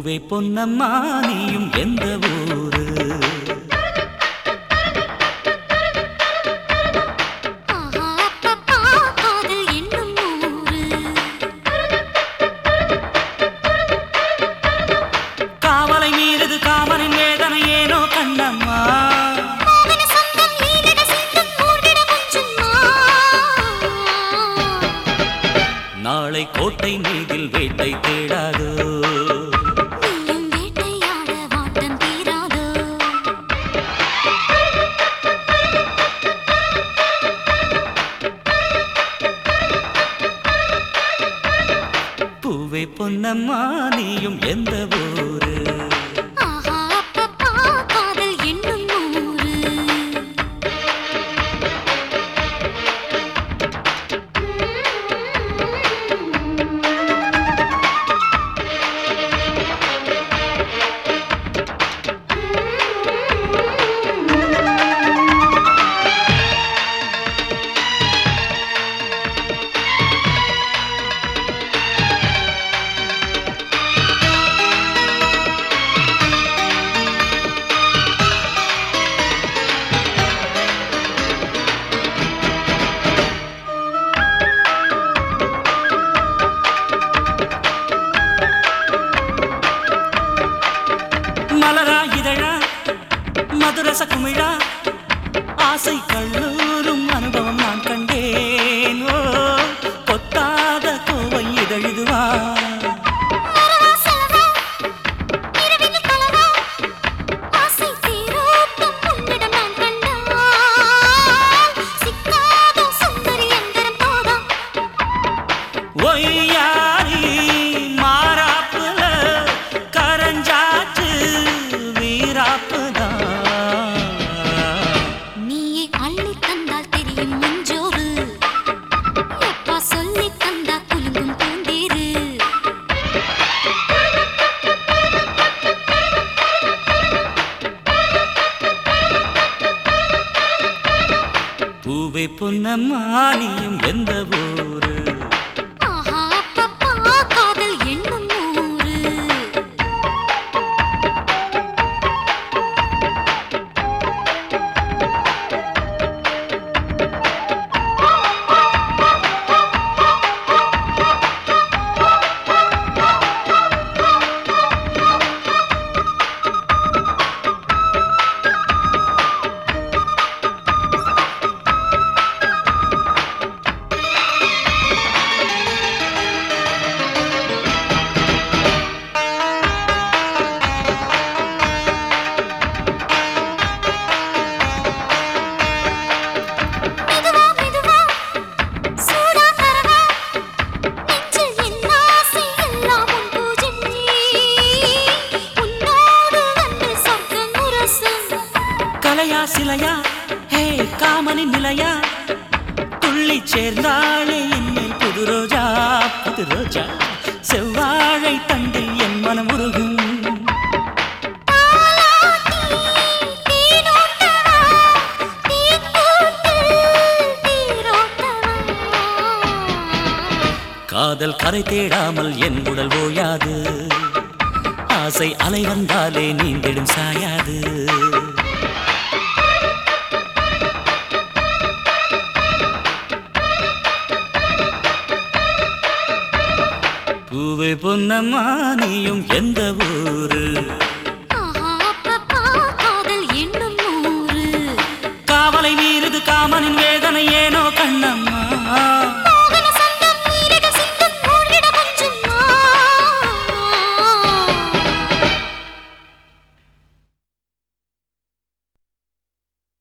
பூவே பொன்னம்மா நீயும் எந்த ஊரு ஆஹா அப்பப்பா காதல் என்னும் ஊரு காவலை மீறுது காமனின் வேதனை ஏனோ கண்ணம்மா மோகன சொந்தம் லீலட சிந்தம் ஊர்விட கொஞ்சம்மா நாளை கோட்டை மீதில் வேட்டை தேடாதோ நீயும் வேட்டையாட வாட்டம் தீராதோ பூவே பொன்னம்மா நீயும் எந்த ஊரு ஆஹா அப்பப்பா காதல் என்னும் ஊரு மலரா இதழா மதுரச குமிழா ஆசை கல்லூரும் அனுபவம் நான் கண்டேன் ஓ கொத்தாத கோவை இதழிதுவா மரவா செலவா இரவினில் கலவா ஆசை தீரோட்டம் உன்னிடம் நான் கண்டால் சிக்காதோ சுந்தரி எந்திரம் போதா ஒய்யாரி மாறாப்புல கரஞ்சாச்சு வீராப்புதான் நீயே அள்ளி தந்தால் தெரியும் முஞ்சோறு எப்பா சொல்லி தந்தா குலுங்கும் பூந்தேரு பூவே பொன்னம்மா நீயும் எந்த ஊரு ஆஹா அப்பப்பா காதல் என்னும் ஊரு மெதுவா மெதுவா சூடா தரவா நெஞ்சில் என் ஆசை எல்லாம் உன் பூஜை உன்னோடு வந்து சொர்க்கம் உரசும் கலையா சிலையா ஹே காமனின் நிலையா துள்ளி சேர்ந்தாளே என்னில் புது ரோஜா புது ரோஜா செவ்வாழை தண்டில் என் மனம் உருகும் தேனோட்டவா தேன்கூட்டில் தேரோட்டவா காதல் கரை தேடாமல் என் உடல் ஓயாது ஆசை அலை வந்தாலே நீந்திடும் சாயாது பூவே பொன்னம்மா நீயும் எந்த ஊரு ஆஹா அப்பப்பா காதல் என்னும் ஊரு காவலை மீறுது காமனின் வேதனை ஏன்